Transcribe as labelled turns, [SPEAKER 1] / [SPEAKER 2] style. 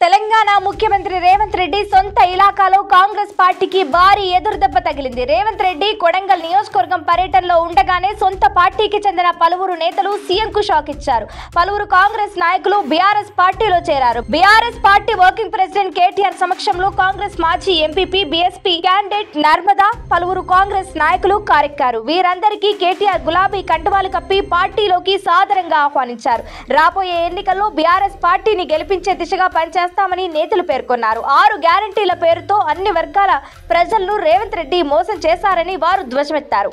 [SPEAKER 1] తెలంగాణ ముఖ్యమంత్రి రేవంత్ రెడ్డి సొంత ఇలాకాలో కాంగ్రెస్ పార్టీకి భారీ ఎదురుదెబ్బ తగిలింది రేవంత్ రెడ్డి కొడంగల్ నియోజకవర్గం పర్యటనలో ఉండగానే సొంత పార్టీకి చెందిన పలువురు నేతలు సీఎం కు షాక్ ఇచ్చారు పలువురు కాంగ్రెస్ నాయకులు బీఆర్ఎస్ పార్టీలో చేరారు BRS party working president KTR సమక్షంలో కాంగ్రెస్ మాజీ ఎంపీపీ బీఎస్పీ క్యాండిడేట్ నర్మదా పలువురు కాంగ్రెస్ నాయకులు కారెక్కారు వీరందరికీ కేటీఆర్ గులాబీ కండువాలు కప్పి పార్టీలోకి సాదరంగా ఆహ్వానించారు రాబోయే ఎన్నికల్లో బీఆర్ఎస్ పార్టీని గెలిపించే దిశగా పనిచేస్తామని నేతలు పేర్కొన్నారు ఆరు గ్యారంటీల పేరుతో అన్ని వర్గాల ప్రజలను రేవంత్ రెడ్డి మోసం చేశారని వారు ధ్వజమెత్తారు